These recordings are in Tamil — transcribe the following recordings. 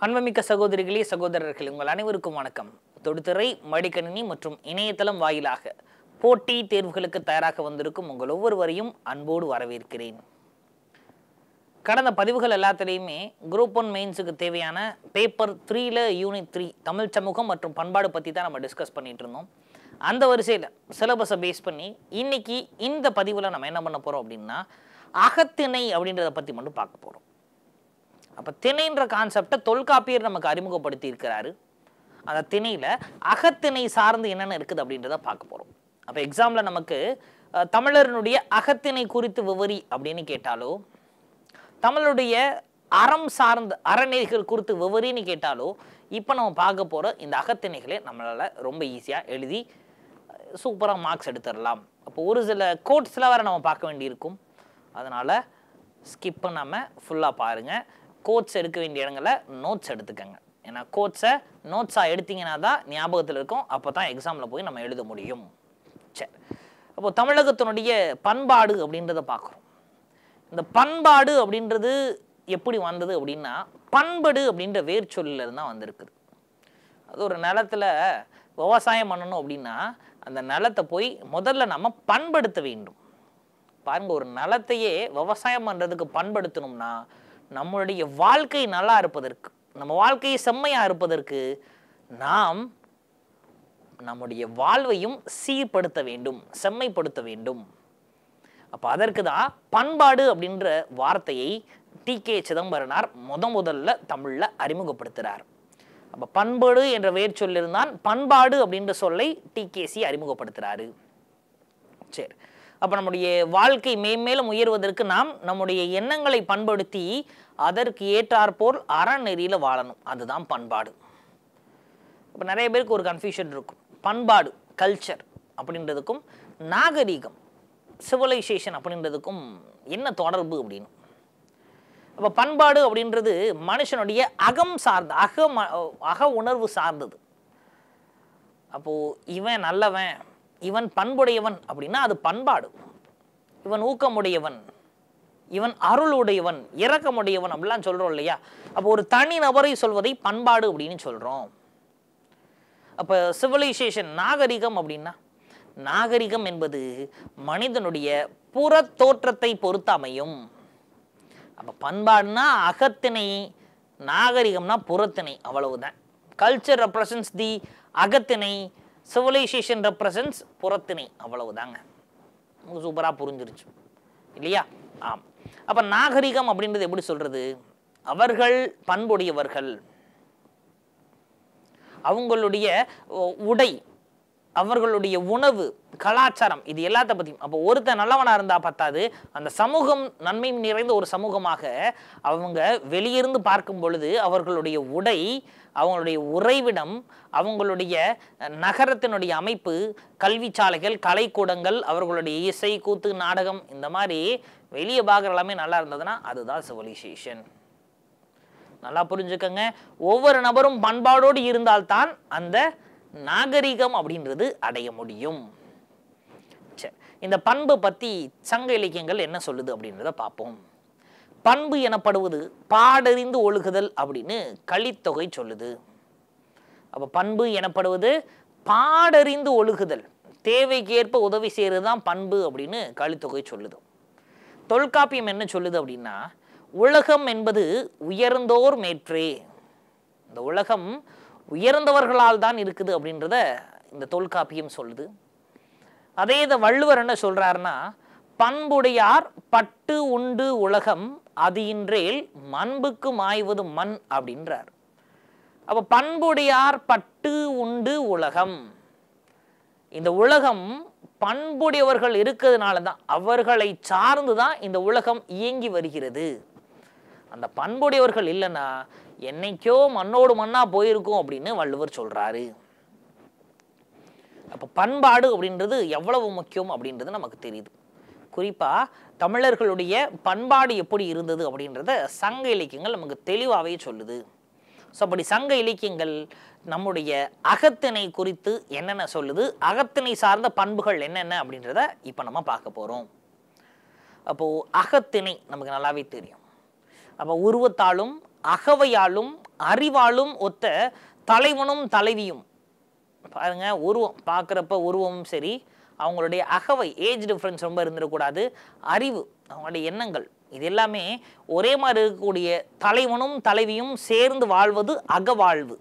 அன்பமிக்க சகோதரிகளே சகோதரர்கள் உங்கள் அனைவருக்கும் வணக்கம் தொடுத்துறை மடிக்கணினி மற்றும் இணையதளம் வாயிலாக போட்டி தேர்வுகளுக்கு தயாராக வந்திருக்கும் உங்கள் ஒவ்வொருவரையும் அன்போடு வரவேற்கிறேன் கடந்த பதிவுகள் எல்லாத்துலேயுமே குரூப் ஒன் மெயின்ஸுக்கு தேவையான பேப்பர் த்ரீல யூனிட் த்ரீ தமிழ் சமூகம் மற்றும் பண்பாடு பற்றி தான் நம்ம டிஸ்கஸ் பண்ணிட்டு இருந்தோம் அந்த வரிசையில் சிலபஸை பேஸ் பண்ணி இன்னைக்கு இந்த பதிவில் நம்ம என்ன பண்ண போகிறோம் அப்படின்னா அகத்திணை அப்படின்றத பற்றி மட்டும் பார்க்க போகிறோம் அப்போ திணைன்ற கான்செப்டை தொல்காப்பியர் நமக்கு அறிமுகப்படுத்தி இருக்கிறாரு அந்த திணையில் அகத்திணை சார்ந்து என்னென்ன இருக்குது அப்படின்றத பார்க்க போகிறோம் அப்போ எக்ஸாமில் நமக்கு அஹ், தமிழரினுடைய அகத்திணை குறித்து விவரி அப்படின்னு கேட்டாலோ தமிழுடைய அறம் சார்ந்த அறநெறிகள் குறித்து விவரின்னு கேட்டாலோ இப்போ நம்ம பார்க்க போகிற இந்த அகத்திணைகளை நம்மளால் ரொம்ப ஈஸியாக எழுதி சூப்பராக மார்க்ஸ் எடுத்துடலாம் அப்போ ஒரு சில கோட்ஸ்லாம் வேறு நம்ம பார்க்க வேண்டியிருக்கும் அதனால் ஸ்கிப் பண்ணாமல் ஃபுல்லாக பாருங்கள் கோட்ஸ் எடுக்க வேண்டிய இடங்களில் நோட்ஸ் எடுத்துக்கங்க ஏன்னா கோட்ஸை நோட்ஸாக எடுத்தீங்கன்னா தான் ஞாபகத்தில் இருக்கும் அப்போ தான் எக்ஸாமில் போய் நம்ம எழுத முடியும் சரி அப்போ தமிழகத்தினுடைய பண்பாடு அப்படின்றத பார்க்குறோம் இந்த பண்பாடு அப்படின்றது எப்படி வந்தது அப்படின்னா பண்படு அப்படின்ற வேர் சொல்லில இருந்து தான் வந்திருக்குது அது ஒரு நிலத்துல விவசாயம் பண்ணணும் அப்படின்னா அந்த நிலத்தை போய் முதல்ல நம்ம பண்படுத்த வேண்டும் பாருங்க ஒரு நிலத்தையே விவசாயம் பண்றதுக்கு பண்படுத்தணும்னா நம்மளுடைய வாழ்க்கை நல்லா இருப்பதற்கு நம்ம வாழ்க்கையை செம்மையா இருப்பதற்கு நாம் நம்முடைய வாழ்வையும் சீர்படுத்த வேண்டும் செம்மைப்படுத்த வேண்டும் அப்போ அதற்கு தான் பண்பாடு அப்படின்ற வார்த்தையை டி கே சிதம்பரனார் முத முதல்ல தமிழில் அறிமுகப்படுத்துகிறார் அப்போ பண்பாடு என்ற வேர் சொல்லிருந்தான் பண்பாடு அப்படின்ற சொல்லை டிகேசி அறிமுகப்படுத்துகிறாரு சரி அப்போ நம்முடைய வாழ்க்கை மேம்மேலும் உயர்வதற்கு நாம் நம்முடைய எண்ணங்களை பண்படுத்தி அதற்கு ஏற்றாற்போல் அறநெறியில் வாழணும் அதுதான் பண்பாடு இப்போ நிறைய பேருக்கு ஒரு கன்ஃபியூஷன் இருக்கும் பண்பாடு கல்ச்சர் அப்படின்றதுக்கும் நாகரீகம் சிவிலைசேஷன் அப்படின்றதுக்கும் என்ன தொடர்பு அப்படின்னு அப்போ பண்பாடு அப்படின்றது மனுஷனுடைய அகம் சார்ந்த அக ம அக உணர்வு சார்ந்தது அப்போது இவன் நல்லவன் இவன் பண்புடையவன் அப்படின்னா அது பண்பாடு இவன் ஊக்கமுடையவன் இவன் அருளுடையவன் இரக்கமுடையவன் அப்படிலாம் சொல்கிறோம் இல்லையா அப்போ ஒரு தனி நபரை சொல்வதை பண்பாடு அப்படின்னு சொல்கிறோம் அப்போ சிவிலைசேஷன் நாகரிகம் அப்படின்னா நாகரிகம் என்பது மனிதனுடைய புற தோற்றத்தை பொறுத்து அமையும் அப்போ பண்பாடுனா அகத்திணை நாகரிகம்னா புறத்திணை அவ்வளவுதான் கல்ச்சர் ரெப்ரசன்ஸ் தி அகத்திணை சிவிலைசேஷன் ரெப்ரசன்ஸ் புறத்திணை அவ்வளவுதாங்க உங்களுக்கு சூப்பராக புரிஞ்சிருச்சு இல்லையா ஆம் அப்போ நாகரிகம் அப்படின்றது எப்படி சொல்றது அவர்கள் பண்புடையவர்கள் அவங்களுடைய உ- உடை அவர்களுடைய உணவு கலாச்சாரம் இது எல்லாத்த பற்றியும் அப்போ ஒருத்தன் நல்லவனாக இருந்தால் பத்தாது அந்த சமூகம் நன்மை நிறைந்த ஒரு சமூகமாக அவங்க வெளியிருந்து பார்க்கும் பொழுது அவர்களுடைய உடை அவங்களுடைய உறைவிடம் அவங்களுடைய அஹ், நகரத்தினுடைய அமைப்பு கல்விச்சாலைகள் கலைக்கூடங்கள் அவர்களுடைய இசை கூத்து நாடகம் இந்த மாதிரி வெளியே பார்க்குற எல்லாமே நல்லா இருந்ததுன்னா அதுதான் சிவிலைசேஷன் நல்லா புரிஞ்சுக்கங்க ஒவ்வொரு நபரும் பண்பாடோடு இருந்தால்தான் அந்த நாகரிகம் அப்படின்றது அடைய முடியும் சரி இந்த பண்பு பற்றி சங்க இலக்கியங்கள் என்ன சொல்லுது அப்படின்றத பார்ப்போம் பண்பு எனப்படுவது பாடறிந்து ஒழுகுதல் அப்படின்னு கலித்தொகை சொல்லுது அப்போ பண்பு எனப்படுவது பாடறிந்து ஒழுகுதல் தேவைக்கேற்ப உதவி செய்கிறது தான் பண்பு அப்படின்னு கலித்தொகை சொல்லுது தொல்காப்பியம் என்ன சொல்லுது அப்படின்னா உலகம் என்பது உயர்ந்தோர் மேற்றே இந்த உலகம் உயர்ந்தவர்களால் தான் இருக்குது அப்படின்றத இந்த தொல்காப்பியம் சொல்லுது அதே இதை வள்ளுவர் என்ன சொல்றாருன்னா பண்புடையார் பட்டு உண்டு உலகம் அது இன்றேல் மண்புக்கு மாய்வது மண் அப்படின்றார் அப்ப பண்புடையார் பட்டு உண்டு உலகம் இந்த உலகம் பண்புடையவர்கள் இருக்கிறதுனால தான் அவர்களை சார்ந்து தான் இந்த உலகம் இயங்கி வருகிறது அந்த பண்புடையவர்கள் இல்லைன்னா என்னைக்கோ மண்ணோடு மண்ணா போயிருக்கும் அப்படின்னு வள்ளுவர் சொல்றாரு அப்போ பண்பாடு அப்படின்றது எவ்வளவு முக்கியம் அப்படின்றது நமக்கு தெரியுது குறிப்பா தமிழர்களுடைய பண்பாடு எப்படி இருந்தது அப்படின்றத சங்க இலக்கியங்கள் நமக்கு தெளிவாகவே சொல்லுது ஸோ அப்படி சங்க இலக்கியங்கள் நம்முடைய அகத்திணை குறித்து என்னென்ன சொல்லுது அகத்திணை சார்ந்த பண்புகள் என்னென்ன அப்படின்றத இப்போ நம்ம பார்க்க போகிறோம் அப்போது அகத்திணை நமக்கு நல்லாவே தெரியும் அப்போ உருவத்தாலும் அகவையாலும் அறிவாலும் ஒத்த தலைவனும் தலைவியும் பாருங்க உருவம் பார்க்குறப்ப உருவமும் சரி அவங்களுடைய அகவை ஏஜ் டிஃப்ரென்ஸ் ரொம்ப இருந்துடக்கூடாது அறிவு அவங்களுடைய எண்ணங்கள் இது எல்லாமே ஒரே மாதிரி இருக்கக்கூடிய தலைவனும் தலைவியும் சேர்ந்து வாழ்வது அகவாழ்வு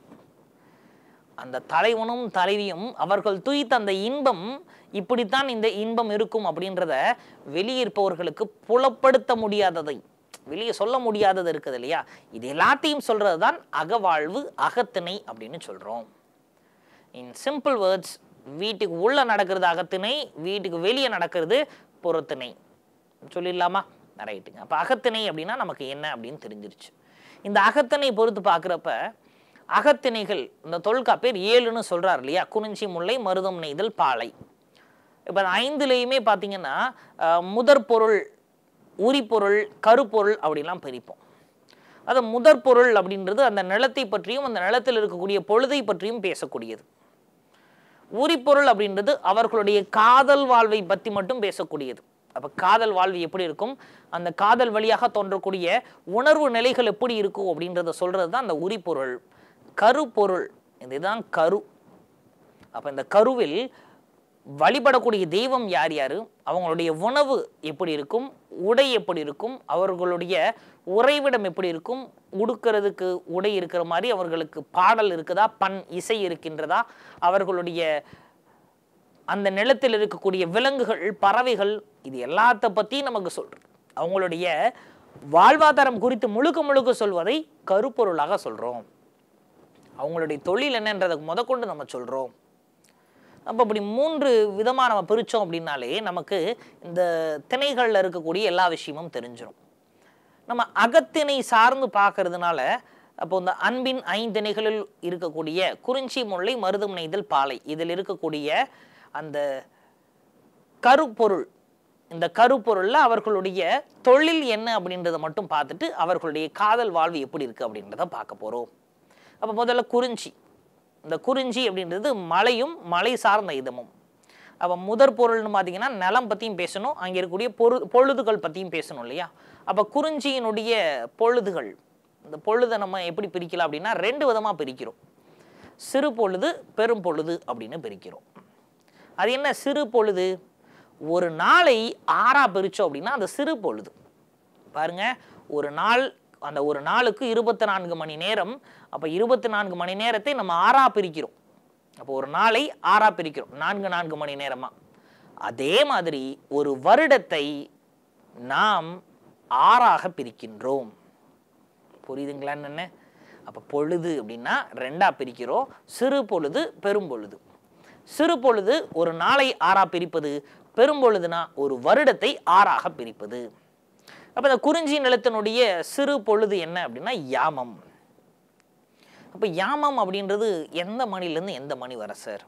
அந்த தலைவனும் தலைவியும் அவர்கள் துய்த்த அந்த இன்பம் இப்படித்தான் இந்த இன்பம் இருக்கும் அப்படின்றத வெளியிருப்பவர்களுக்கு புலப்படுத்த முடியாததை வெளியே சொல்ல முடியாதது இருக்குது இல்லையா இது எல்லாத்தையும் சொல்றது தான் அகவாழ்வு அகத்திணை அப்படின்னு சொல்றோம் இன் சிம்பிள் வேர்ட்ஸ் வீட்டுக்கு உள்ள நடக்கிறது அகத்திணை வீட்டுக்கு வெளியே நடக்கிறது புறத்திணை சொல்லிடலாமா ரைட்டுங்க அப்போ அகத்திணை அப்படின்னா நமக்கு என்ன அப்படின்னு தெரிஞ்சிருச்சு இந்த அகத்திணை பொறுத்து பார்க்குறப்ப அகத்திணைகள் இந்த தொல்காப்பியர் ஏழுன்னு சொல்றார் இல்லையா குறிஞ்சி முல்லை மருதம் நெய்தல் பாலை இப்போ ஐந்துலேயுமே பார்த்தீங்கன்னா அஹ், முதற் பொருள் உரிப்பொருள் கருப்பொருள் அப்படிலாம் பிரிப்போம் அது முதற் பொருள் அப்படின்றது அந்த நிலத்தை பற்றியும் அந்த நிலத்தில் இருக்கக்கூடிய பொழுதை பற்றியும் பேசக்கூடியது உரிப்பொருள் அப்படின்றது அவர்களுடைய காதல் வாழ்வை பற்றி மட்டும் பேசக்கூடியது அப்போ காதல் வாழ்வு எப்படி இருக்கும் அந்த காதல் வழியாக தோன்றக்கூடிய உணர்வு நிலைகள் எப்படி இருக்கும் அப்படின்றத சொல்றது தான் அந்த உரிப்பொருள் கருப்பொருள் இதுதான் கரு அப்போ இந்த கருவில் வழிபடக்கூடிய தெய்வம் யார் யாரு அவங்களுடைய உணவு எப்படி இருக்கும் உடை எப்படி இருக்கும் அவர்களுடைய உறைவிடம் எப்படி இருக்கும் உடுக்கிறதுக்கு உடை இருக்கிற மாதிரி அவர்களுக்கு பாடல் இருக்குதா பண் இசை இருக்கின்றதா அவர்களுடைய அந்த நிலத்தில் இருக்கக்கூடிய விலங்குகள் பறவைகள் இது எல்லாத்த பற்றியும் நமக்கு சொல்றது அவங்களுடைய வாழ்வாதாரம் குறித்து முழுக்க முழுக்க சொல்வதை கருப்பொருளாக சொல்றோம் அவங்களுடைய தொழில் என்னன்றதை முதற்கொண்டு நம்ம சொல்றோம் அப்போ அப்படி மூன்று விதமாக நம்ம பிரித்தோம் அப்படின்னாலே நமக்கு இந்த திணைகளில் இருக்கக்கூடிய எல்லா விஷயமும் தெரிஞ்சிடும் நம்ம அகத்திணை சார்ந்து பார்க்கறதுனால அப்போ இந்த அன்பின் ஐந்திணைகளில் இருக்கக்கூடிய குறிஞ்சி முல்லை மருதம் நெய்தல் பாலை இதில் இருக்கக்கூடிய அந்த கருப்பொருள் இந்த கருப்பொருளில் அவர்களுடைய தொழில் என்ன அப்படின்றத மட்டும் பார்த்துட்டு அவர்களுடைய காதல் வாழ்வு எப்படி இருக்குது அப்படின்றத பார்க்க போகிறோம் அப்போ முதல்ல குறிஞ்சி இந்த குறிஞ்சி அப்படின்றது மலையும் மலை சார்ந்த இதமும் அப்போ முதற் பொருள்னு பார்த்தீங்கன்னா நிலம் பற்றியும் பேசணும் அங்கே இருக்கக்கூடிய பொரு பொழுதுகள் பற்றியும் பேசணும் இல்லையா அப்போ குறிஞ்சியினுடைய பொழுதுகள் இந்த பொழுதை நம்ம எப்படி பிரிக்கலாம் அப்படின்னா ரெண்டு விதமாக பிரிக்கிறோம் சிறு பொழுது பெரும் பொழுது அப்படின்னு பிரிக்கிறோம் அது என்ன சிறு பொழுது ஒரு நாளை ஆறா பிரித்தோம் அப்படின்னா அந்த சிறு பொழுது பாருங்க ஒரு நாள் அந்த ஒரு நாளுக்கு இருபத்தி நான்கு மணி நேரம் அப்போ இருபத்தி நான்கு மணி நேரத்தை நம்ம ஆறா பிரிக்கிறோம் அப்போ ஒரு நாளை ஆறா பிரிக்கிறோம் நான்கு நான்கு மணி நேரமா அதே மாதிரி ஒரு வருடத்தை நாம் ஆறாக பிரிக்கின்றோம் புரியுதுங்களா என்ன அப்போ பொழுது அப்படின்னா ரெண்டா பிரிக்கிறோம் சிறு பொழுது பெரும் பொழுது சிறு பொழுது ஒரு நாளை ஆறா பிரிப்பது பெரும் பொழுதுனா ஒரு வருடத்தை ஆறாக பிரிப்பது அப்போ இந்த குறிஞ்சி நிலத்தினுடைய சிறு பொழுது என்ன அப்படின்னா யாமம் அப்போ யாமம் அப்படின்றது எந்த மணிலேருந்து எந்த மணி வர சார்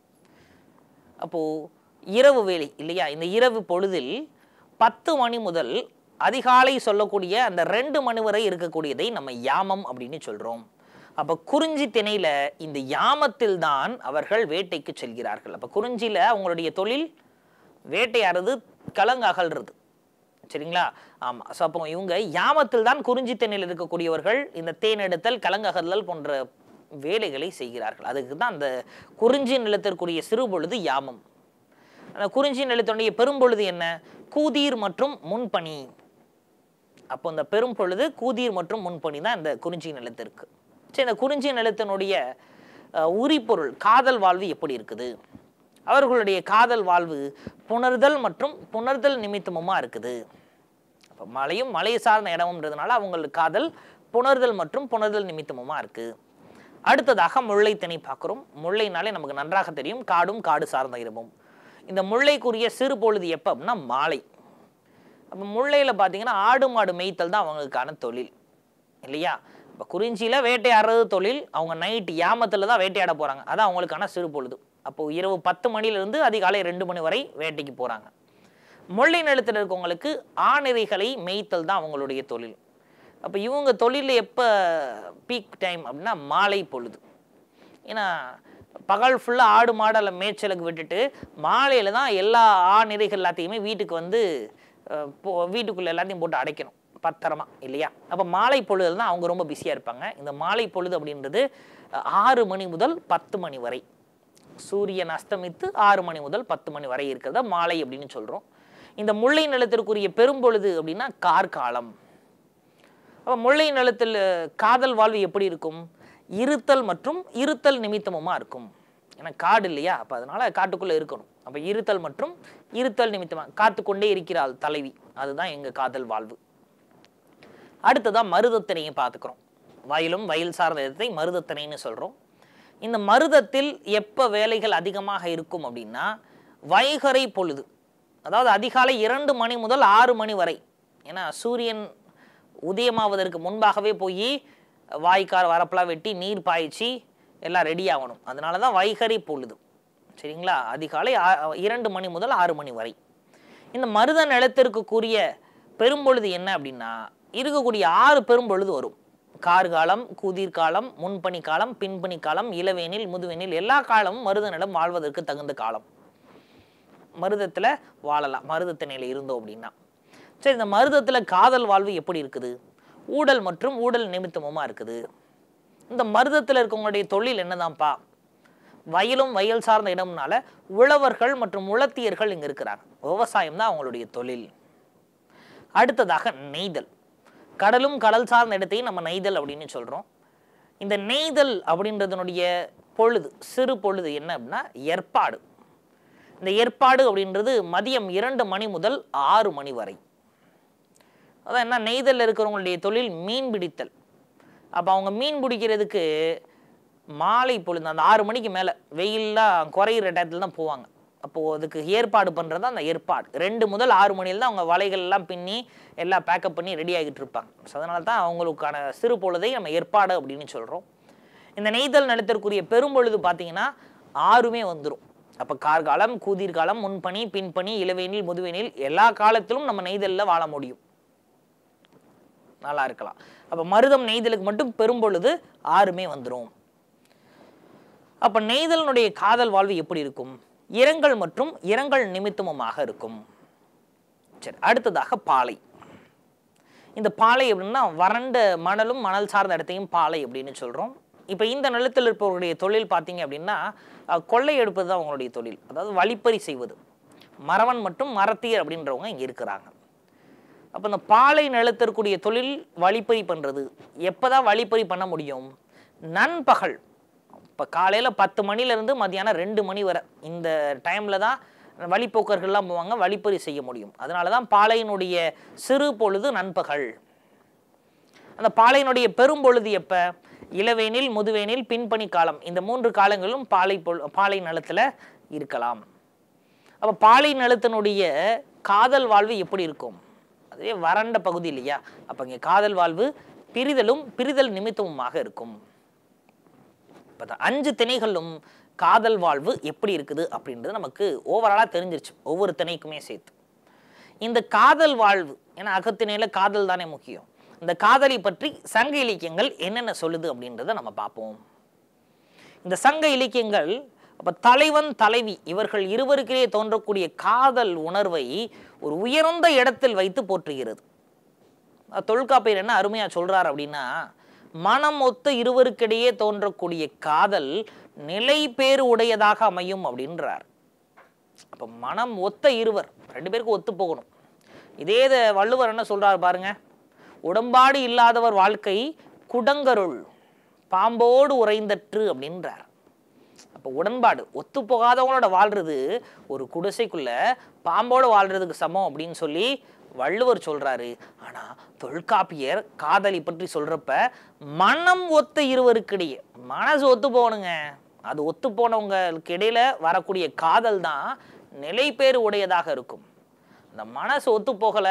அப்போது இரவு வேலை இல்லையா இந்த இரவு பொழுதில் பத்து மணி முதல் அதிகாலை சொல்லக்கூடிய அந்த ரெண்டு மணி வரை இருக்கக்கூடியதை நம்ம யாமம் அப்படின்னு சொல்கிறோம் அப்போ குறிஞ்சி திணையில இந்த யாமத்தில் தான் அவர்கள் வேட்டைக்கு செல்கிறார்கள் அப்போ குறிஞ்சியில் அவங்களுடைய தொழில் வேட்டையாடுறது கலங்கு அகல்றது சரிங்களா ஆமாம் ஸோ அப்போ இவங்க யாமத்தில் தான் குறிஞ்சி திணையில் இருக்கக்கூடியவர்கள் இந்த தேன் எடுத்தல் கலங்ககதல் போன்ற வேலைகளை செய்கிறார்கள் அதுக்கு தான் அந்த குறிஞ்சி நிலத்திற்குரிய சிறு பொழுது யாமம் அந்த குறிஞ்சி நிலத்தினுடைய பெரும்பொழுது என்ன கூதீர் மற்றும் முன்பணி அப்போ இந்த பெரும் பொழுது கூதீர் மற்றும் முன்பணி தான் இந்த குறிஞ்சி நிலத்திற்கு சரி இந்த குறிஞ்சி நிலத்தினுடைய அஹ், உரிப்பொருள் காதல் வாழ்வு எப்படி இருக்குது அவர்களுடைய காதல் வாழ்வு புணர்தல் மற்றும் புணர்தல் நிமித்தமுமா இருக்குது அப்போ மலையும் மலை சார்ந்த இடம்ன்றதுனால அவங்களுக்கு காதல் புணர்தல் மற்றும் புணர்தல் நிமித்தமுமா இருக்கு அடுத்ததாக முல்லை திணை பார்க்குறோம் முல்லைனாலே நமக்கு நன்றாக தெரியும் காடும் காடு சார்ந்த இடமும் இந்த முல்லைக்குரிய சிறு பொழுது எப்போ அப்படின்னா மாலை அப்போ முல்லையில் பார்த்தீங்கன்னா ஆடு மாடு மேய்த்தல் தான் அவங்களுக்கான தொழில் இல்லையா இப்போ குறிஞ்சியில் வேட்டையாடுறது தொழில் அவங்க நைட் யாமத்தில் தான் வேட்டையாட போகிறாங்க அதான் அவங்களுக்கான சிறு பொழுது அப்போது இரவு பத்து மணிலேருந்து அதிகாலை ரெண்டு மணி வரை வேட்டைக்கு போகிறாங்க முல்லை நிலத்தில் இருக்கவங்களுக்கு ஆணிரைகளை மேய்த்தல் தான் அவங்களுடைய தொழில் அப்போ இவங்க தொழில் எப்போ பீக் டைம் அப்படின்னா மாலை பொழுது ஏன்னா பகல் ஃபுல்லாக ஆடு மாடலை மேய்ச்சலுக்கு விட்டுட்டு மாலையில் தான் எல்லா ஆணிரைகள் எல்லாத்தையுமே வீட்டுக்கு வந்து அஹ், போ வீட்டுக்குள்ளே எல்லாத்தையும் போட்டு அடைக்கணும் பத்தரமா இல்லையா அப்போ மாலை பொழுதுல தான் அவங்க ரொம்ப பிஸியாக இருப்பாங்க இந்த மாலை பொழுது அப்படின்றது அஹ், ஆறு மணி முதல் பத்து மணி வரை சூரியன் அஸ்தமித்து ஆறு மணி முதல் பத்து மணி வரை இருக்கிறத மாலை அப்படின்னு சொல்கிறோம் இந்த முல்லை நிலத்திற்குரிய பெரும்பொழுது அப்படின்னா கார்காலம் அப்போ முல்லை நிலத்தில் காதல் வாழ்வு எப்படி இருக்கும் இருத்தல் மற்றும் இருத்தல் நிமித்தமுமா இருக்கும் ஏன்னா காடு இல்லையா அப்போ அதனால காட்டுக்குள்ளே இருக்கணும் அப்போ இருத்தல் மற்றும் இருத்தல் நிமித்தமா காத்து கொண்டே இருக்கிறாள் தலைவி அதுதான் எங்கள் காதல் வாழ்வு அடுத்ததான் மருதத்திணையை பார்த்துக்கிறோம் வயலும் வயல் சார்ந்த இடத்தை மருதத்திணைன்னு சொல்கிறோம் இந்த மருதத்தில் எப்போ வேலைகள் அதிகமாக இருக்கும் அப்படின்னா வைகறை பொழுது அதாவது அதிகாலை இரண்டு மணி முதல் ஆறு மணி வரை ஏன்னா சூரியன் உதயமாவதற்கு முன்பாகவே போய் வாய்க்கார் வரப்பெல்லாம் வெட்டி நீர் பாய்ச்சி எல்லாம் ரெடி ஆகணும் அதனால தான் வைகறை பொழுது சரிங்களா அதிகாலை ஆ- இரண்டு மணி முதல் ஆறு மணி வரை இந்த மருத நிலத்திற்கு கூறிய பெரும்பொழுது என்ன அப்படின்னா இருக்கக்கூடிய ஆறு பெரும்பொழுது வரும் கார்காலம் குதிர்காலம் முன்பனி காலம் பின்பனி காலம் இளவேனில் முதுவேனில் எல்லா காலமும் மருத நிலம் வாழ்வதற்கு தகுந்த காலம் மருதத்துல வாழலாம் மருதத்திணையில இருந்தோம் அப்படின்னா சரி இந்த மருதத்துல காதல் வாழ்வு எப்படி இருக்குது ஊடல் மற்றும் ஊடல் நிமித்தமுமா இருக்குது இந்த மருதத்துல இருக்கவங்களுடைய தொழில் என்னதான்ப்பா வயலும் வயல் சார்ந்த இடம்னால உழவர்கள் மற்றும் உழத்தியர்கள் இங்க இருக்கிறாங்க விவசாயம் தான் அவங்களுடைய தொழில் அடுத்ததாக நெய்தல் கடலும் கடல் சார்ந்த இடத்தையும் நம்ம நெய்தல் அப்படின்னு சொல்றோம் இந்த நெய்தல் அப்படின்றதனுடைய பொழுது சிறு பொழுது என்ன அப்படின்னா ஏற்பாடு இந்த ஏற்பாடு அப்படின்றது மதியம் இரண்டு மணி முதல் ஆறு மணி வரை அதான் என்ன நெய்தல் இருக்கிறவங்களுடைய தொழில் மீன் பிடித்தல் அப்போ அவங்க மீன் பிடிக்கிறதுக்கு மாலை பொழுது அந்த ஆறு மணிக்கு மேலே வெயில்லாம் குறையிற டயத்தில் தான் போவாங்க அப்போது அதுக்கு ஏற்பாடு பண்ணுறது தான் அந்த ஏற்பாடு ரெண்டு முதல் ஆறு மணியில் தான் அவங்க வலைகள் எல்லாம் பின்னி எல்லாம் பேக்கப் பண்ணி ரெடி ஆகிட்டு இருப்பாங்க ஸோ அதனால தான் அவங்களுக்கான சிறு பொழுதை நம்ம ஏற்பாடு அப்படின்னு சொல்கிறோம் இந்த நெய்தல் நிலத்திற்குரிய பெரும்பொழுது பார்த்தீங்கன்னா ஆறுமே வந்துடும் அப்போ கார்காலம் கூதிர்காலம் முன்பனி பின்பனி இளவேனில் முதுவேனில் எல்லா காலத்திலும் நம்ம நெய்தலில் வாழ முடியும் நல்லா இருக்கலாம் அப்போ மருதம் நெய்தலுக்கு மட்டும் பெரும்பொழுது ஆறுமே வந்துடும் அப்போ நெய்தலினுடைய காதல் வாழ்வு எப்படி இருக்கும் இரங்கல் மற்றும் இரங்கல் நிமித்தமுமாக இருக்கும் சரி அடுத்ததாக பாலை இந்த பாலை அப்படின்னா வறண்ட மணலும் மணல் சார்ந்த இடத்தையும் பாலை அப்படின்னு சொல்கிறோம் இப்போ இந்த நிலத்தில் இருப்பவருடைய தொழில் பார்த்தீங்க அப்படின்னா அஹ், கொள்ளை எடுப்பது தான் அவங்களுடைய தொழில் அதாவது வழிப்பறி செய்வது மறவன் மற்றும் மரத்தியர் அப்படின்றவங்க இங்கே இருக்கிறாங்க அப்போ இந்த பாலை நிலத்திற்குரிய தொழில் வழிப்பறி பண்ணுறது எப்போ தான் வழிப்பறி பண்ண முடியும் நண்பகல் இப்போ காலையில் பத்து மணிலேருந்து மத்தியானம் ரெண்டு மணி வரை இந்த டைமில் தான் வழிப்போக்கர்கள்லாம் போவாங்க வழிப்பறி செய்ய முடியும் அதனால தான் பாலையினுடைய சிறு பொழுது நண்பகல் அந்த பாலையினுடைய பெரும்பொழுது எப்போ இளவேனில் முதுவேனில் பின்பனி காலம் இந்த மூன்று காலங்களிலும் பாலை பொழு பாலை நிலத்தில் இருக்கலாம் அப்போ பாலை நிலத்தினுடைய காதல் வாழ்வு எப்படி இருக்கும் அதுவே வறண்ட பகுதி இல்லையா அப்போ இங்கே காதல் வாழ்வு பிரிதலும் பிரிதல் நிமித்தமுமாக இருக்கும் இப்போ அஞ்சு திணைகளும் காதல் வாழ்வு எப்படி இருக்குது அப்படின்றது நமக்கு ஓவராலாக தெரிஞ்சிருச்சு ஒவ்வொரு திணைக்குமே சேர்த்து இந்த காதல் வாழ்வு ஏன்னா அகத்திணையில காதல் தானே முக்கியம் இந்த காதலை பற்றி சங்க இலக்கியங்கள் என்னென்ன சொல்லுது அப்படின்றத நம்ம பார்ப்போம் இந்த சங்க இலக்கியங்கள் அப்ப தலைவன் தலைவி இவர்கள் இருவருக்கிடையே தோன்றக்கூடிய காதல் உணர்வை ஒரு உயர்ந்த இடத்தில் வைத்து போற்றுகிறது அஹ் தொல்காப்பியர் என்ன அருமையா சொல்றார் அப்படின்னா மனம் ஒத்த இருவருக்கிடையே தோன்றக்கூடிய காதல் நிலை பேறு உடையதாக அமையும் அப்படின்றார் அப்ப மனம் ஒத்த இருவர் ரெண்டு பேருக்கும் ஒத்து போகணும் இதே இத வள்ளுவர் என்ன சொல்றாரு பாருங்க உடம்பாடு இல்லாதவர் வாழ்க்கை குடங்கருள் பாம்போடு உறைந்தற்று அப்படின்றார் அப்போ உடன்பாடு ஒத்து போகாதவங்களோட வாழ்றது ஒரு குடிசைக்குள்ள பாம்போடு வாழ்றதுக்கு சமம் அப்படின்னு சொல்லி வள்ளுவர் சொல்றாரு ஆனா தொல்காப்பியர் காதலி பற்றி சொல்றப்ப மனம் ஒத்த இருவருக்கிடையே மனசு ஒத்து போகணுங்க அது ஒத்து போனவங்களுக்கு இடையில வரக்கூடிய காதல் தான் நிலைப்பேறு உடையதாக இருக்கும் அந்த மனசு ஒத்து போகல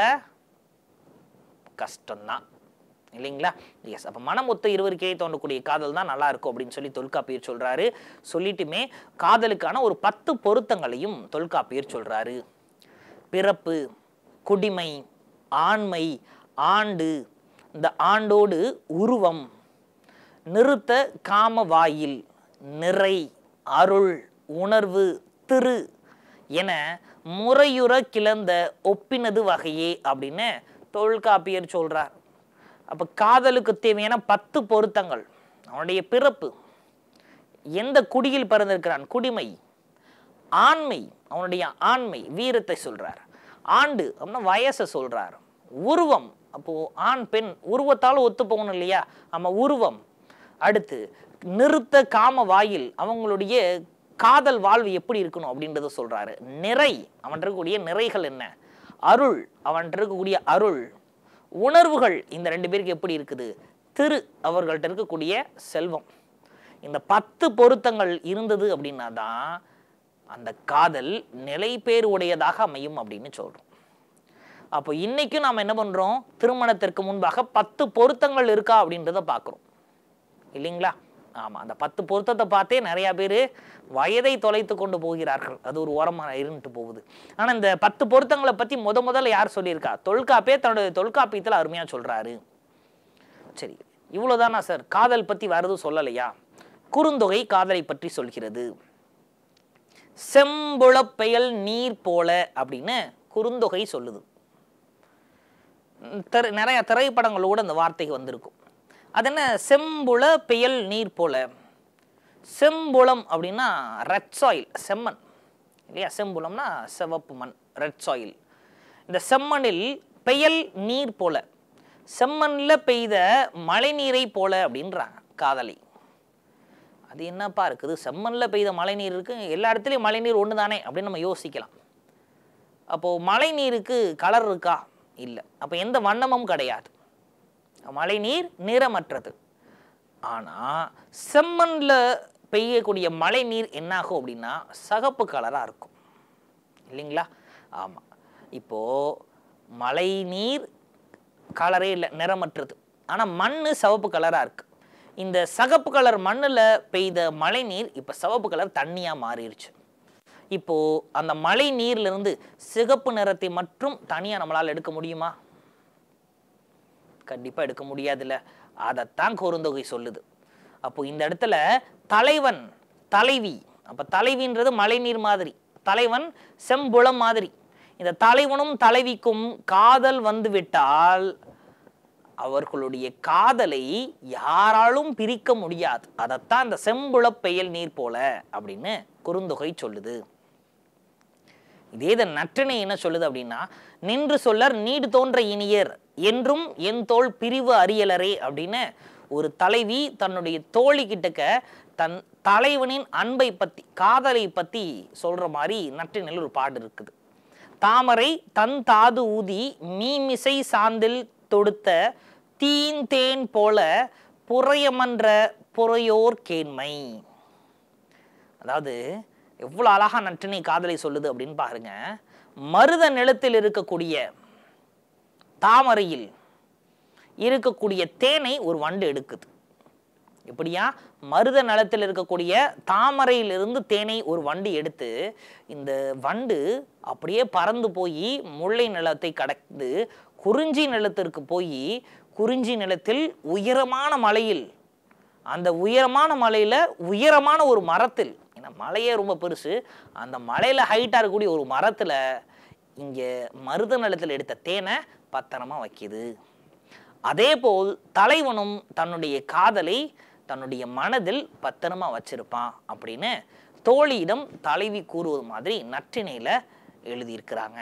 கஷ்டம்தான் இல்லைங்களா எஸ் அப்போ மனம் ஒத்த இருவருக்கே தோன்றக்கூடிய காதல் தான் நல்லா இருக்கும் அப்படின்னு சொல்லி தொல்காப்பியர் சொல்றாரு சொல்லிட்டுமே காதலுக்கான ஒரு பத்து பொருத்தங்களையும் தொல்காப்பியர் சொல்றாரு பிறப்பு குடிமை ஆண்மை ஆண்டு இந்த ஆண்டோடு உருவம் நிறுத்த காம வாயில் நிறை அருள் உணர்வு திரு என முறையுற கிளந்த ஒப்பினது வகையே அப்படின்னு தொல்காப்பியர் சொல்றார் அப்ப காதலுக்கு தேவையான பத்து பொருத்தங்கள் அவனுடைய பிறப்பு எந்த குடியில் பிறந்திருக்கிறான் குடிமை ஆண்மை அவனுடைய ஆண்மை வீரத்தை சொல்றார் ஆண்டு அப்படின்னா வயசை சொல்றார் உருவம் அப்போ ஆண் பெண் உருவத்தால் ஒத்து போகணும் இல்லையா ஆமா உருவம் அடுத்து நிறுத்த காம வாயில் அவங்களுடைய காதல் வாழ்வு எப்படி இருக்கணும் அப்படின்றத சொல்றாரு நிறை அவன் இருக்கக்கூடிய நிறைகள் என்ன அருள் அவன் இருக்கக்கூடிய அருள் உணர்வுகள் இந்த ரெண்டு பேருக்கு எப்படி இருக்குது திரு அவர்கள்ட்ட இருக்கக்கூடிய செல்வம் இந்த பத்து பொருத்தங்கள் இருந்தது அப்படின்னா தான் அந்த காதல் நிலைபேறு உடையதாக அமையும் அப்படின்னு சொல்றோம் அப்போ இன்னைக்கும் நாம் என்ன பண்றோம் திருமணத்திற்கு முன்பாக பத்து பொருத்தங்கள் இருக்கா அப்படின்றத பார்க்குறோம் இல்லைங்களா ஆமா அந்த பத்து பொருத்தத்தை பார்த்தே நிறைய பேர் வயதை தொலைத்து கொண்டு போகிறார்கள் அது ஒரு ஓரமாக இருந்துட்டு போகுது ஆனா இந்த பத்து பொருத்தங்களை பத்தி முத முதல்ல யார் சொல்லியிருக்கா தொல்காப்பியே தன்னுடைய தொல்காப்பியத்தில் அருமையா சொல்றாரு சரி இவ்வளவுதானா சார் காதல் பத்தி வேற எதுவும் சொல்லலையா குறுந்தொகை காதலை பற்றி சொல்கிறது செம்புளப் பெயல் நீர் போல அப்படின்னு குறுந்தொகை சொல்லுது ம், திரை- நிறைய திரைப்படங்களோட அந்த வார்த்தைக்கு வந்திருக்கும் அது என்ன செம்புல பெயல் நீர் போல செம்புலம் அப்படின்னா ரெட் சாயில் செம்மண் இல்லையா செம்புலம்னா சிவப்பு மண் ரெட் சாயில் இந்த செம்மண்ணில் பெயல் நீர் போல செம்மண்ல பெய்த மழை நீரை போல அப்படின்றாங்க காதலி அது என்னப்பா இருக்குது செம்மண்ல பெய்த மழை நீர் இருக்கு எல்லா இடத்துலையும் மழை நீர் ஒன்று தானே அப்படின்னு நம்ம யோசிக்கலாம் அப்போ மழை நீருக்கு கலர் இருக்கா இல்லை அப்போ எந்த வண்ணமும் கிடையாது மழை நீர் நிறமற்றது ஆனா செம்மண்ல பெய்யக்கூடிய மழை நீர் என்னாகும் அப்படின்னா சகப்பு கலரா இருக்கும் இல்லைங்களா ஆமா இப்போ மழை நீர் கலரே இல்லை நிறமற்றது ஆனா மண்ணு சிவப்பு கலரா இருக்கு இந்த சகப்பு கலர் மண்ணுல பெய்த மழை நீர் இப்ப சிவப்பு கலர் தண்ணியா மாறிடுச்சு இப்போ அந்த மழை நீர்ல இருந்து சிகப்பு நிறத்தை மட்டும் தனியா நம்மளால எடுக்க முடியுமா கண்டிப்பா எடுக்க முடியாதுல்ல அதைத்தான் குறுந்தொகை சொல்லுது அப்போ இந்த இடத்துல தலைவன் தலைவி அப்ப தலைவின்றது மழைநீர் மாதிரி தலைவன் செம்புலம் மாதிரி இந்த தலைவனும் தலைவிக்கும் காதல் வந்து விட்டால் அவர்களுடைய காதலை யாராலும் பிரிக்க முடியாது அதைத்தான் இந்த செம்புளப் பெயல் நீர் போல அப்படின்னு குறுந்தொகை சொல்லுது இதே இதை நற்றினை என்ன சொல்லுது அப்படின்னா நின்று சொல்லர் நீடு தோன்ற இனியர் என்றும் என் தோள் பிரிவு அறியலரே அப்படின்னு ஒரு தலைவி தன்னுடைய தோழி கிட்டக்க தன் தலைவனின் அன்பை பத்தி காதலை பத்தி சொல்ற மாதிரி நற்றினையில் ஒரு பாடு இருக்குது தாமரை தன் தாது ஊதி மீமிசை சாந்தில் தொடுத்த தீன் தேன் போல புறையமன்ற புறையோர் கேண்மை அதாவது எவ்வளோ அழகா நற்றினை காதலை சொல்லுது அப்படின்னு பாருங்க மருத நிலத்தில் இருக்கக்கூடிய தாமரையில் இருக்கக்கூடிய தேனை ஒரு வண்டு எடுக்குது எப்படியா மருத நிலத்தில் இருக்கக்கூடிய தாமரையிலிருந்து தேனை ஒரு வண்டு எடுத்து இந்த வண்டு அப்படியே பறந்து போய் முல்லை நிலத்தை கடந்து குறிஞ்சி நிலத்திற்கு போய் குறிஞ்சி நிலத்தில் உயரமான மலையில் அந்த உயரமான மலையில உயரமான ஒரு மரத்தில் ஏன்னா மலையே ரொம்ப பெருசு அந்த மலையில ஹைட்டா இருக்கக்கூடிய ஒரு மரத்துல இங்க மருத நிலத்தில் எடுத்த தேனை பத்திரமா வைக்குது அதே போல் தலைவனும் தன்னுடைய காதலை தன்னுடைய மனதில் பத்திரமா வச்சிருப்பான் அப்படின்னு தோழியிடம் தலைவி கூறுவது மாதிரி நற்றினையில எழுதியிருக்கிறாங்க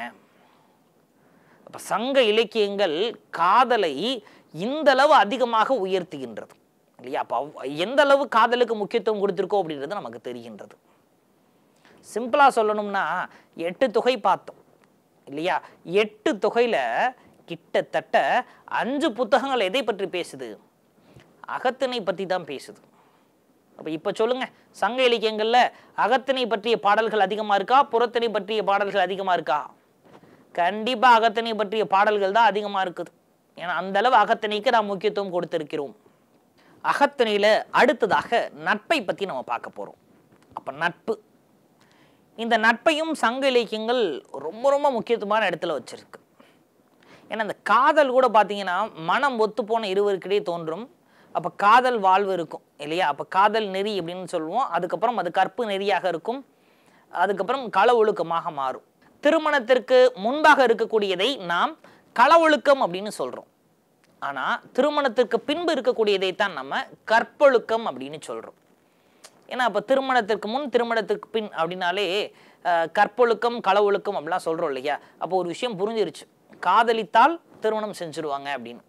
அப்ப சங்க இலக்கியங்கள் காதலை இந்த அளவு அதிகமாக உயர்த்துகின்றது இல்லையா அப்போ அவ்- எந்த அளவு காதலுக்கு முக்கியத்துவம் கொடுத்திருக்கோம் அப்படின்றது நமக்கு தெரிகின்றது சிம்பிளா சொல்லணும்னா எட்டு தொகை பார்த்தோம் இல்லையா எட்டு தொகையில கிட்டத்தட்ட அஞ்சு புத்தகங்கள் எதை பற்றி பேசுது அகத்திணை பற்றி தான் பேசுது அப்ப இப்ப சொல்லுங்க சங்க இலக்கியங்கள்ல அகத்திணை பற்றிய பாடல்கள் அதிகமா இருக்கா புறத்திணை பற்றிய பாடல்கள் அதிகமா இருக்கா கண்டிப்பா அகத்திணை பற்றிய பாடல்கள் தான் அதிகமா இருக்குது ஏன்னா அந்த அளவு அகத்திணைக்கு நாம் முக்கியத்துவம் கொடுத்திருக்கிறோம் அகத்திணையில அடுத்ததாக நட்பை பத்தி நம்ம பார்க்க போறோம் அப்ப நட்பு இந்த நட்பையும் சங்க இலக்கியங்கள் ரொம்ப ரொம்ப முக்கியத்துவமான இடத்துல வச்சிருக்கு ஏன்னா இந்த காதல் கூட பார்த்தீங்கன்னா மனம் ஒத்து போன இருவருக்கிடையே தோன்றும் அப்போ காதல் வாழ்வு இருக்கும் இல்லையா அப்போ காதல் நெறி அப்படின்னு சொல்லுவோம் அதுக்கப்புறம் அது கற்பு நெறியாக இருக்கும் அதுக்கப்புறம் கள ஒழுக்கமாக மாறும் திருமணத்திற்கு முன்பாக இருக்கக்கூடியதை நாம் கள ஒழுக்கம் அப்படின்னு சொல்றோம் ஆனா திருமணத்திற்கு பின்பு இருக்கக்கூடியதை தான் நம்ம கற்பொழுக்கம் அப்படின்னு சொல்றோம் ஏன்னா அப்போ திருமணத்திற்கு முன் திருமணத்திற்கு பின் அப்படின்னாலே அஹ், கற்பொழுக்கம் கள ஒழுக்கம் அப்படிலாம் சொல்றோம் இல்லையா அப்போ ஒரு விஷயம் புரிஞ்சிருச்சு காதலித்தால் திருமணம் செஞ்சுருவாங்க அப்படின்னு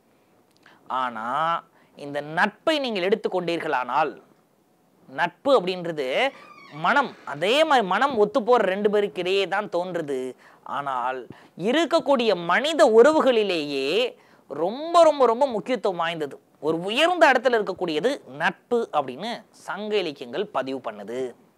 ஆனா இந்த நட்பை நீங்கள் எடுத்துக்கொண்டீர்களானால் நட்பு அப்படின்றது மனம் அதே மாதிரி மனம் ஒத்து போற ரெண்டு பேருக்கு இடையே தான் தோன்றுது ஆனால் இருக்கக்கூடிய மனித உறவுகளிலேயே ரொம்ப ரொம்ப ரொம்ப முக்கியத்துவம் வாய்ந்தது ஒரு உயர்ந்த இடத்துல இருக்கக்கூடியது நட்பு அப்படின்னு சங்க இலக்கியங்கள் பதிவு பண்ணுது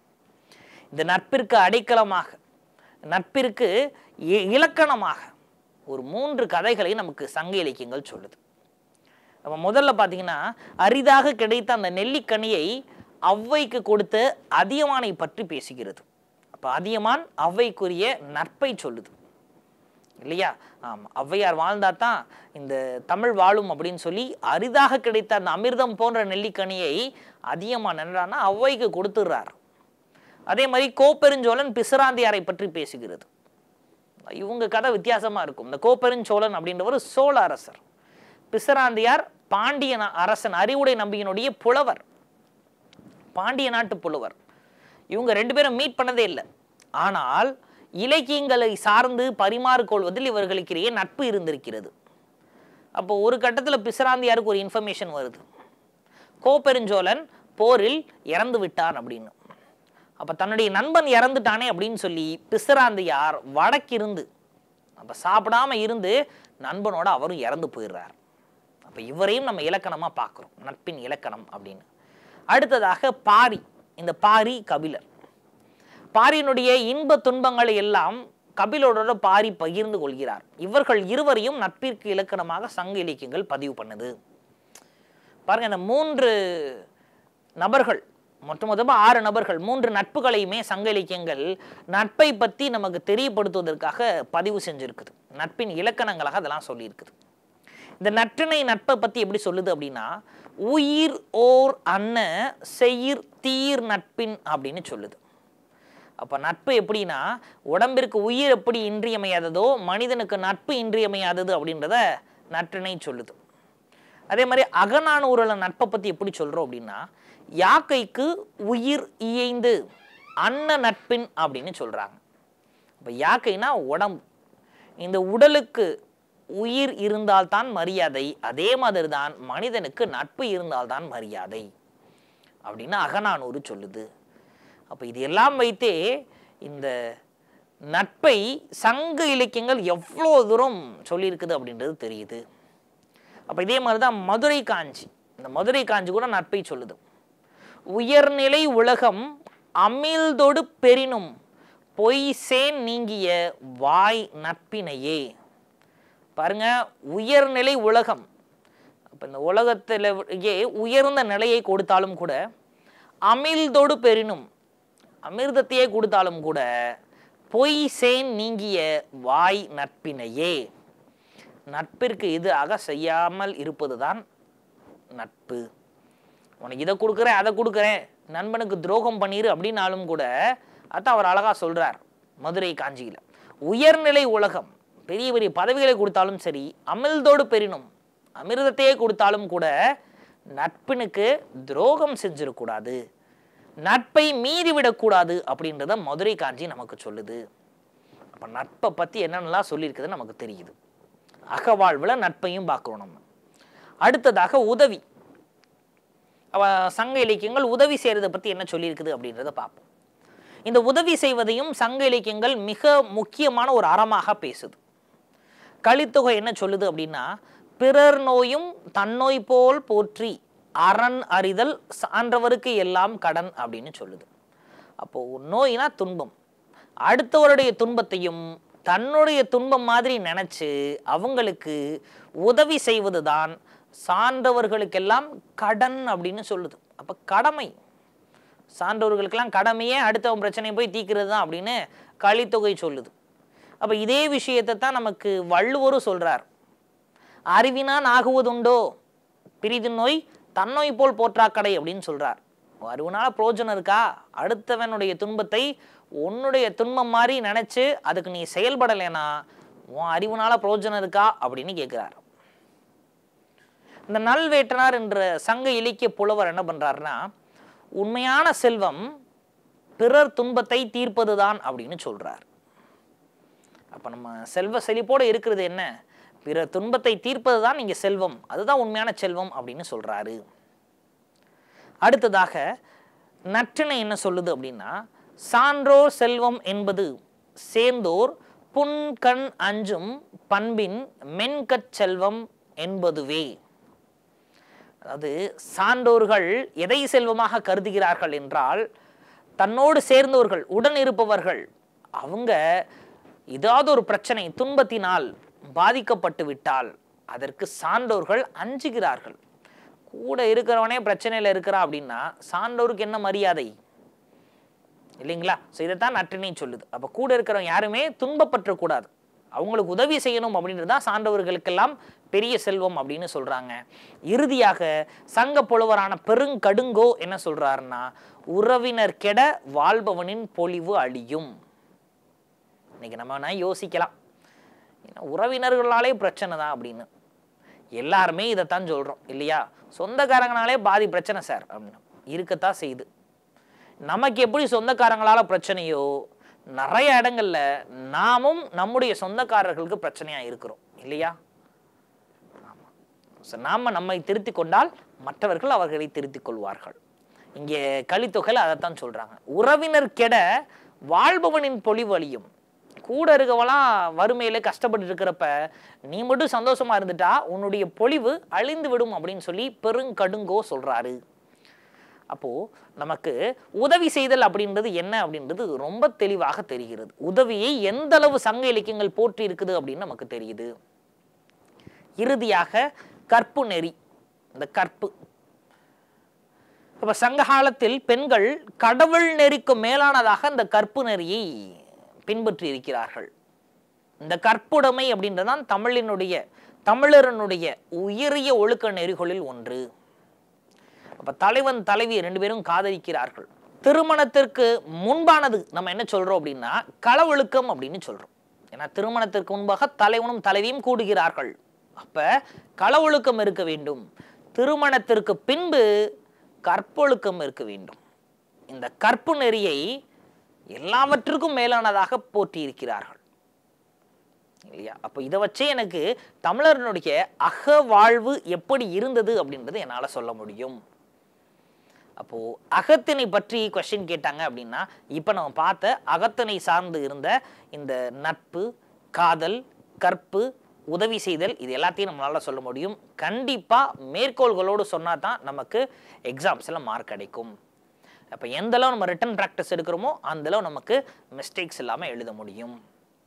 இந்த நட்பிற்கு அடைக்கலமாக நட்பிற்கு இ- இலக்கணமாக ஒரு மூன்று கதைகளை நமக்கு சங்க இலக்கியங்கள் சொல்லுது நம்ம முதல்ல பார்த்தீங்கன்னா அரிதாக கிடைத்த அந்த நெல்லிக்கனியை ஔவைக்கு கொடுத்த அதியமானை பற்றி பேசுகிறது அப்போ அதியமான் ஔவைக்குரிய நட்பை சொல்லுது இல்லையா ஆமாம் ஔவையார் வாழ்ந்தா தான் இந்த தமிழ் வாழும் அப்படின்னு சொல்லி அரிதாக கிடைத்த அந்த அமிர்தம் போன்ற நெல்லிக்கனியை அதியமான் என்னடான்னா ஔவைக்கு கொடுத்துடுறார் அதே மாதிரி கோப்பெருஞ்சோழன் பிசிராந்தியாரை பற்றி பேசுகிறது இவங்க கதை வித்தியாசமா இருக்கும் இந்த கோப்பெருஞ்சோழன் அப்படின்றவர் சோழ அரசர் பிசிராந்தியார் பாண்டிய நா- அரசன் அறிவுடை நம்பியினுடைய புலவர் பாண்டிய நாட்டு புலவர் இவங்க ரெண்டு பேரும் மீட் பண்ணதே இல்லை ஆனால் இலக்கியங்களை சார்ந்து பரிமாறிக்கொள்வதில் இவர்களுக்கிடையே நட்பு இருந்திருக்கிறது அப்போ ஒரு கட்டத்தில் பிசிராந்தியாருக்கு ஒரு இன்ஃபர்மேஷன் வருது கோப்பெருஞ்சோழன் போரில் இறந்து விட்டான் அப்படின்னு அப்போ தன்னுடைய நண்பன் இறந்துட்டானே அப்படின்னு சொல்லி பிசிராந்தியார் வடக்கிருந்து அப்போ சாப்பிடாம இருந்து நண்பனோட அவரும் இறந்து போயிடுறார் அப்போ இவரையும் நம்ம இலக்கணமாக பார்க்குறோம் நட்பின் இலக்கணம் அப்படின்னு அடுத்ததாக பாரி இந்த பாரி கபிலர் பாரியினுடைய இன்ப துன்பங்களை எல்லாம் கபிலரோட பாரி பகிர்ந்து கொள்கிறார் இவர்கள் இருவரையும் நட்பிற்கு இலக்கணமாக சங்க இலக்கியங்கள் பதிவு பண்ணுது பாருங்க இந்த மூன்று நபர்கள் மொத்த மொத்தமாக ஆறு நபர்கள் மூன்று நட்புகளையுமே சங்க இலக்கியங்கள் நட்பை பற்றி நமக்கு தெரியப்படுத்துவதற்காக பதிவு செஞ்சிருக்குது நட்பின் இலக்கணங்களாக அதெல்லாம் சொல்லியிருக்குது இந்த நற்றினை நட்பை பற்றி எப்படி சொல்லுது அப்படின்னா உயிர் ஓர் அன்ன செயிர் தீர் நட்பின் அப்படின்னு சொல்லுது அப்போ நட்பு எப்படின்னா உடம்பிற்கு உயிர் எப்படி இன்றியமையாததோ மனிதனுக்கு நட்பு இன்றியமையாதது அப்படின்றத நற்றினை சொல்லுது அதே மாதிரி அகநானூரில் நட்பை பற்றி எப்படி சொல்கிறோம் அப்படின்னா யாக்கைக்கு உயிர் இயைந்து அன்ன நட்பின் அப்படின்னு சொல்கிறாங்க இப்போ யாக்கைனா உடம்பு இந்த உடலுக்கு உயிர் இருந்தால்தான் மரியாதை அதே மாதிரி தான் மனிதனுக்கு நட்பு இருந்தால்தான் மரியாதை அப்படின்னு அகநானூறு சொல்லுது அப்போ இது எல்லாம் வைத்தே இந்த நட்பை சங்க இலக்கியங்கள் எவ்வளோ தூரம் சொல்லியிருக்குது அப்படின்றது தெரியுது அப்போ இதே மாதிரி தான் மதுரை காஞ்சி இந்த மதுரை காஞ்சி கூட நட்பை சொல்லுது உயர்நிலை உலகம் அமிழ்தொடு பெரினும் பொய் சேன் நீங்கிய வாய் நட்பினையே பாருங்க உயர்நிலை உலகம் அப்போ இந்த உலகத்திலேயே உயர்ந்த நிலையை கொடுத்தாலும் கூட அமிழ்தொடு பெரினும் அமிர்தத்தையே கொடுத்தாலும் கூட பொய் சேன் நீங்கிய வாய் நட்பினையே நட்பிற்கு எதிராக செய்யாமல் இருப்பதுதான் நட்பு உனக்கு இதை கொடுக்குறேன் அதை கொடுக்குறேன் நண்பனுக்கு துரோகம் பண்ணிரு அப்படின்னாலும் கூட அதான் அவர் அழகா சொல்றார் மதுரை காஞ்சியில உயர்நிலை உலகம் பெரிய பெரிய பதவிகளை கொடுத்தாலும் சரி அமிழ்தோடு பெரினும் அமிர்தத்தையே கொடுத்தாலும் கூட நட்பினுக்கு துரோகம் செஞ்சிடக்கூடாது நட்பை மீறிவிடக்கூடாது அப்படின்றத மதுரை காஞ்சி நமக்கு சொல்லுது அப்போ நட்பை பற்றி என்னென்னலாம் சொல்லியிருக்குதுன்னு நமக்கு தெரியுது அகவாழ்வில் நட்பையும் பார்க்குறோம் நம்ம அடுத்ததாக உதவி அவ சங்க இலக்கியங்கள் உதவி செய்கிறத பற்றி என்ன சொல்லியிருக்குது அப்படின்றத பார்ப்போம் இந்த உதவி செய்வதையும் சங்க இலக்கியங்கள் மிக முக்கியமான ஒரு அறமாக பேசுது கலித்தொகை என்ன சொல்லுது அப்படின்னா பிறர் நோயும் தன்னோய் போல் போற்றி அரண் அறிதல் சான்றவருக்கு எல்லாம் கடன் அப்படின்னு சொல்லுது அப்போ நோயினா துன்பம் அடுத்தவருடைய துன்பத்தையும் தன்னுடைய துன்பம் மாதிரி நினைச்சு அவங்களுக்கு உதவி செய்வது தான் சான்றவர்களுக்கெல்லாம் கடன் அப்படின்னு சொல்லுது அப்ப கடமை சான்றோர்களுக்கெல்லாம் கடமையே அடுத்தவன் பிரச்சனையை போய் தீர்க்கிறது தான் அப்படின்னு கலித்தொகை சொல்லுது அப்ப இதே விஷயத்தை தான் நமக்கு வள்ளுவரும் சொல்றார் அறிவினான் ஆகுவதுண்டோ பிரிது நோய் தன்னோய் போல் போற்றாக்கடை அப்படின்னு சொல்றார் அறிவுனால பிரயோஜனம் இருக்கா அடுத்தவனுடைய துன்பத்தை உன்னுடைய துன்பம் மாதிரி நினைச்சு அதுக்கு நீ செயல்படலைன்னா உன் அறிவுனால பிரயோஜனம் இருக்கா அப்படின்னு கேட்குறாரு இந்த நல்வேட்டனார் என்ற சங்க இலக்கிய புலவர் என்ன பண்றாருன்னா உண்மையான செல்வம் பிறர் துன்பத்தை தீர்ப்பதுதான் அப்படின்னு சொல்றார் அப்ப நம்ம செல்வ செழிப்போடு இருக்கிறது என்ன பிறர் துன்பத்தை தீர்ப்பது தான் இங்கே செல்வம் அதுதான் உண்மையான செல்வம் அப்படின்னு சொல்றாரு அடுத்ததாக நற்றினை என்ன சொல்லுது அப்படின்னா சான்றோர் செல்வம் என்பது சேர்ந்தோர் புன் கண் அஞ்சும் பண்பின் மென்கட் செல்வம் என்பதுவே அதாவது சான்றோர்கள் எதை செல்வமாக கருதுகிறார்கள் என்றால் தன்னோடு சேர்ந்தவர்கள் உடன் இருப்பவர்கள் அவங்க ஏதாவது ஒரு பிரச்சனை துன்பத்தினால் பாதிக்கப்பட்டு விட்டால் அதற்கு சான்றோர்கள் அஞ்சுகிறார்கள் கூட இருக்கிறவனே பிரச்சனையில் இருக்கிறான் அப்படின்னா சான்றோருக்கு என்ன மரியாதை இல்லைங்களா ஸோ இதைத்தான் நற்றினை சொல்லுது அப்போ கூட இருக்கிறவங்க யாருமே துன்பப்பற்றக்கூடாது அவங்களுக்கு உதவி செய்யணும் அப்படின்றது தான் சான்றவர்களுக்கெல்லாம் பெரிய செல்வம் அப்படின்னு சொல்றாங்க இறுதியாக சங்க புலவரான பெருங்கடுங்கோ என்ன சொல்றாருன்னா உறவினர் கெட வாழ்பவனின் பொலிவு அழியும் இன்னைக்கு நம்ம வேணா யோசிக்கலாம் ஏன்னா உறவினர்களாலே பிரச்சனை தான் அப்படின்னு எல்லாருமே இதைத்தான் சொல்றோம் இல்லையா சொந்தக்காரங்கனாலே பாதி பிரச்சனை சார் அப்படின்னு இருக்கத்தான் செய்யுது நமக்கு எப்படி சொந்தக்காரங்களால பிரச்சனையோ நிறைய இடங்கள்ல நாமும் நம்முடைய சொந்தக்காரர்களுக்கு பிரச்சனையா இருக்கிறோம் இல்லையா ஆமா. So, நாம நம்மை திருத்திக் கொண்டால் மற்றவர்கள் அவர்களை திருத்திக் கொள்வார்கள் இங்கே கலித்தொகையில் அதைத்தான் சொல்றாங்க உறவினர் கெட வாழ்பவனின் பொலிவு அழியும் கூட இருக்கவெல்லாம் வறுமையில கஷ்டப்பட்டு இருக்கிறப்ப நீ மட்டும் சந்தோஷமா இருந்துட்டா உன்னுடைய பொலிவு அழிந்து விடும் அப்படின்னு சொல்லி பெருங்கடுங்கோ சொல்றாரு அப்போ நமக்கு உதவி செய்தல் அப்படின்றது என்ன அப்படின்றது ரொம்ப தெளிவாக தெரிகிறது உதவியை எந்த அளவு சங்க இலக்கியங்கள் போற்றி இருக்குது அப்படின்னு நமக்கு தெரியுது இறுதியாக கற்பு நெறி இந்த கற்பு அப்ப சங்க காலத்தில் பெண்கள் கடவுள் நெறிக்கு மேலானதாக இந்த கற்பு நெறியை பின்பற்றி இருக்கிறார்கள் இந்த கற்புடைமை அப்படின்றதான் தமிழினுடைய தமிழரனுடைய உயரிய ஒழுக்க நெறிகளில் ஒன்று அப்ப தலைவன் தலைவி ரெண்டு பேரும் காதலிக்கிறார்கள் திருமணத்திற்கு முன்பானது நம்ம என்ன சொல்றோம் அப்படின்னா களவொழுக்கம் அப்படின்னு சொல்றோம் ஏன்னா திருமணத்திற்கு முன்பாக தலைவனும் தலைவியும் கூடுகிறார்கள் அப்ப களவொழுக்கம் இருக்க வேண்டும் திருமணத்திற்கு பின்பு கற்பொழுக்கம் இருக்க வேண்டும் இந்த கற்பு நெறியை எல்லாவற்றுக்கும் மேலானதாக போற்றி இருக்கிறார்கள் இல்லையா அப்போ இதை வச்சே எனக்கு தமிழர்களுடைய அக வாழ்வு எப்படி இருந்தது அப்படின்றது என்னால சொல்ல முடியும் அப்போ அகத்தினை பற்றி கொஸ்டின் கேட்டாங்க அப்படின்னா இப்போ நம்ம பார்த்த அகத்தினை சார்ந்து இருந்த இந்த நட்பு காதல் கற்பு உதவி செய்தல் இது எல்லாத்தையும் நம்மளால சொல்ல முடியும் கண்டிப்பா மேற்கோள்களோடு சொன்னா தான் நமக்கு எக்ஸாம்ஸ்ல மார்க் கிடைக்கும் அப்போ எந்த அளவு நம்ம ரிட்டன் ப்ராக்டிஸ் எடுக்கிறோமோ அந்த அளவு நமக்கு மிஸ்டேக்ஸ் இல்லாமல் எழுத முடியும்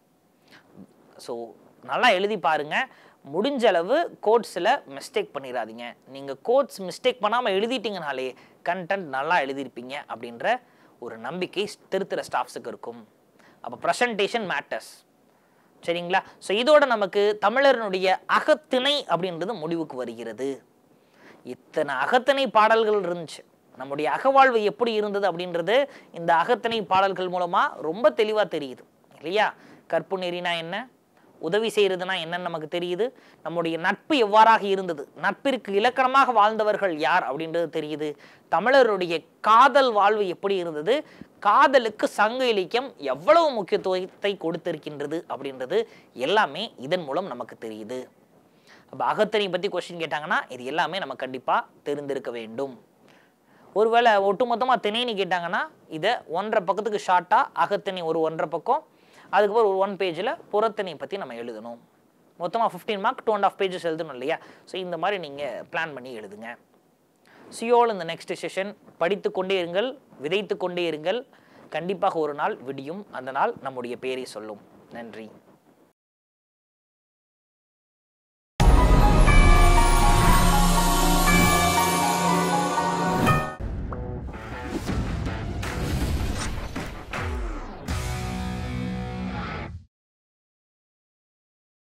ஸோ நல்லா எழுதி பாருங்க முடிஞ்ச அளவு கோட்ஸில் மிஸ்டேக் பண்ணிடாதீங்க நீங்கள் கோட்ஸ் மிஸ்டேக் பண்ணாமல் எழுதிட்டீங்கனாலே கண்டென்ட் நல்லா எழுதியிருப்பீங்க அப்படின்ற ஒரு நம்பிக்கை திருத்துற ஸ்டாஃப்ஸுக்கு இருக்கும் அப்போ ப்ரெசன்டேஷன் மேட்டர்ஸ் சரிங்களா ஸோ இதோட நமக்கு தமிழரனுடைய அகத்திணை அப்படின்றது முடிவுக்கு வருகிறது இத்தனை அகத்திணை பாடல்கள் இருந்துச்சு நம்முடைய அகவாழ்வு எப்படி இருந்தது அப்படின்றது இந்த அகத்திணை பாடல்கள் மூலமா ரொம்ப தெளிவா தெரியுது இல்லையா கற்பு நெறினா என்ன உதவி செய்யறதுனா என்னன்னு நமக்கு தெரியுது நம்முடைய நட்பு எவ்வாறாக இருந்தது நட்பிற்கு இலக்கணமாக வாழ்ந்தவர்கள் யார் அப்படின்றது தெரியுது தமிழருடைய காதல் வாழ்வு எப்படி இருந்தது காதலுக்கு சங்க இலக்கியம் எவ்வளவு முக்கியத்துவத்தை கொடுத்திருக்கின்றது அப்படின்றது எல்லாமே இதன் மூலம் நமக்கு தெரியுது அப்போ அகத்தினை பற்றி கொஸ்டின் கேட்டாங்கன்னா இது எல்லாமே நம்ம கண்டிப்பாக தெரிந்திருக்க வேண்டும் ஒருவேளை ஒட்டுமொத்தமாக திணைன்னு கேட்டாங்கன்னா இதை ஒன்றரை பக்கத்துக்கு ஷார்ட்டாக அகத்திணை ஒரு ஒன்றரை பக்கம் அதுக்கப்புறம் ஒரு ஒன் பேஜில் புறத்திணை பற்றி நம்ம எழுதணும் மொத்தமாக fifteen mark two and half pages எழுதணும் இல்லையா ஸோ இந்த மாதிரி நீங்கள் பிளான் பண்ணி எழுதுங்க சியோல் இந்த நெக்ஸ்ட் செஷன் படித்து கொண்டே இருங்கள் விதைத்து கொண்டே இருங்கள் கண்டிப்பாக ஒரு நாள் விடியும் அந்த நாள் நம்முடைய பேரை சொல்லும் நன்றி